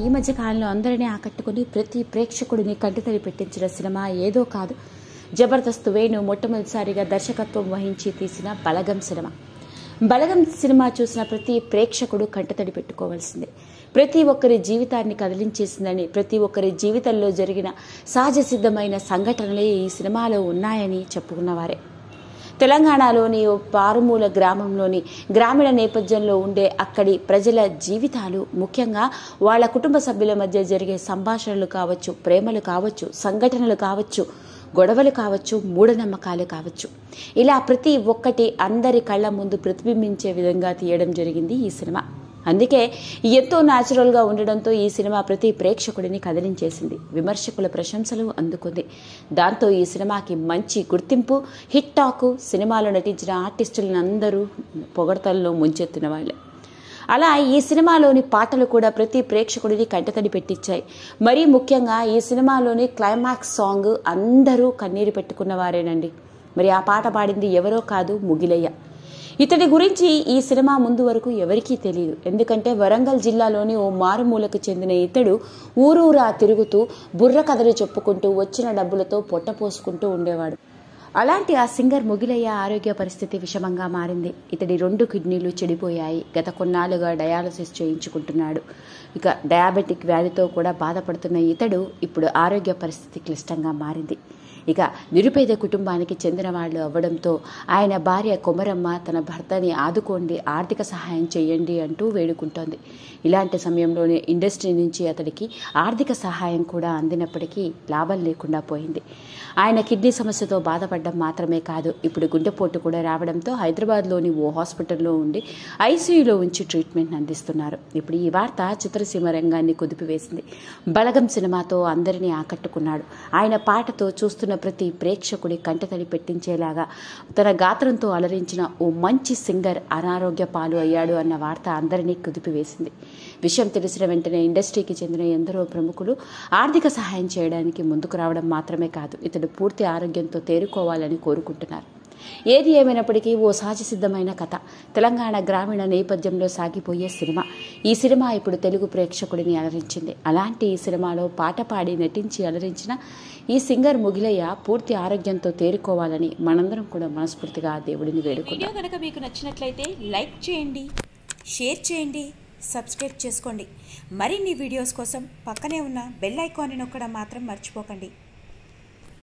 ఈ మధ్య కాలంలో అందరినీ ఆకట్టుకుని ప్రతి ప్రేక్షకుడిని కంటితడి పెట్టించిన సినిమా ఏదో కాదు జబర్దస్త్ వేణు మొట్టమొదటిసారిగా దర్శకత్వం వహించి తీసిన బలగం సినిమా బలగం సినిమా చూసిన ప్రతి ప్రేక్షకుడు కంటతడి పెట్టుకోవాల్సిందే ప్రతి ఒక్కరి జీవితాన్ని కదిలించేసిందని ప్రతి ఒక్కరి జీవితంలో జరిగిన సహజ సిద్ధమైన సంఘటనలే ఈ సినిమాలో ఉన్నాయని చెప్పుకున్నవారే తెలంగాణలోని ఓ పారుమూల గ్రామంలోని గ్రామీణ నేపథ్యంలో ఉండే అక్కడి ప్రజల జీవితాలు ముఖ్యంగా వాళ్ళ కుటుంబ సభ్యుల మధ్య జరిగే సంభాషణలు కావచ్చు ప్రేమలు కావచ్చు సంఘటనలు కావచ్చు గొడవలు కావచ్చు మూఢనమ్మకాలు కావచ్చు ఇలా ప్రతి ఒక్కటి అందరి కళ్ళ ముందు ప్రతిబింబించే విధంగా తీయడం జరిగింది ఈ సినిమా అందుకే ఎంతో న్యాచురల్గా ఉండడంతో ఈ సినిమా ప్రతి ప్రేక్షకుడిని కదిలించేసింది విమర్శకుల ప్రశంసలు అందుకుంది దాంతో ఈ సినిమాకి మంచి గుర్తింపు హిట్ టాకు సినిమాలో నటించిన ఆర్టిస్టులను అందరూ పొగడతల్లో ముంచెత్తిన వాళ్ళే అలా ఈ సినిమాలోని పాటలు కూడా ప్రతి ప్రేక్షకుడిని కంటతడి పెట్టించాయి మరీ ముఖ్యంగా ఈ సినిమాలోని క్లైమాక్స్ సాంగ్ అందరూ కన్నీరు పెట్టుకున్న వారేనండి మరి ఆ పాట పాడింది ఎవరో కాదు ముగిలయ్య ఇతడి గురించి ఈ సినిమా ముందు వరకు ఎవరికీ తెలియదు ఎందుకంటే వరంగల్ జిల్లాలోని ఓ మారుమూలకు చెందిన ఇతడు ఊరూరా తిరుగుతూ బుర్ర కథలు చెప్పుకుంటూ వచ్చిన డబ్బులతో పొట్ట పోసుకుంటూ ఉండేవాడు అలాంటి ఆ సింగర్ ముగిలయ్య ఆరోగ్య పరిస్థితి విషమంగా మారింది ఇతడి రెండు కిడ్నీలు చెడిపోయాయి గత కొన్నాళ్ళుగా డయాలసిస్ చేయించుకుంటున్నాడు ఇక డయాబెటిక్ వ్యాధితో కూడా బాధపడుతున్న ఇతడు ఇప్పుడు ఆరోగ్య పరిస్థితి క్లిష్టంగా మారింది ఇక నిరుపేద కుటుంబానికి చెందిన వాళ్ళు అవ్వడంతో ఆయన భార్య కొమరమ్మ తన భర్తని ఆదుకోండి ఆర్థిక సహాయం చేయండి అంటూ వేడుకుంటోంది ఇలాంటి సమయంలోనే ఇండస్ట్రీ నుంచి అతడికి ఆర్థిక సహాయం కూడా అందినప్పటికీ లాభం లేకుండా పోయింది ఆయన కిడ్నీ సమస్యతో బాధపడడం మాత్రమే కాదు ఇప్పుడు గుండెపోటు కూడా రావడంతో హైదరాబాద్లోని ఓ హాస్పిటల్లో ఉండి ఐసీయూలో ఉంచి ట్రీట్మెంట్ అందిస్తున్నారు ఇప్పుడు ఈ వార్త చిత్రసీమ రంగాన్ని కుదిపివేసింది బలగం సినిమాతో అందరినీ ఆకట్టుకున్నాడు ఆయన పాటతో చూస్తున్న ప్రతి ప్రేక్షకుడి కంటతడి పెట్టించేలాగా తన గాత్రంతో అలరించిన ఓ మంచి సింగర్ అనారోగ్య పాలు అయ్యాడు అన్న వార్త అందరినీ కుదిపివేసింది విషయం తెలిసిన వెంటనే ఇండస్ట్రీకి చెందిన ఎందరో ప్రముఖులు ఆర్థిక సహాయం చేయడానికి ముందుకు రావడం మాత్రమే కాదు ఇతడు పూర్తి ఆరోగ్యంతో తేరుకోవాలని కోరుకుంటున్నారు ఏది ఏమైనప్పటికీ ఓ సహజ సిద్ధమైన కథ తెలంగాణ గ్రామీణ నేపథ్యంలో సాగిపోయే సినిమా ఈ సినిమా ఇప్పుడు తెలుగు ప్రేక్షకుడిని అలరించింది అలాంటి ఈ సినిమాలో పాట పాడి నటించి అలరించిన ఈ సింగర్ ముగిలయ్య పూర్తి ఆరోగ్యంతో తేరుకోవాలని మనందరం కూడా మనస్ఫూర్తిగా ఆ దేవుడిని వేడుకుంటాం వీడియో కనుక మీకు నచ్చినట్లయితే లైక్ చేయండి షేర్ చేయండి సబ్స్క్రైబ్ చేసుకోండి మరిన్ని వీడియోస్ కోసం పక్కనే ఉన్న బెల్ ఐకాన్ని నొక్కడం మాత్రం మర్చిపోకండి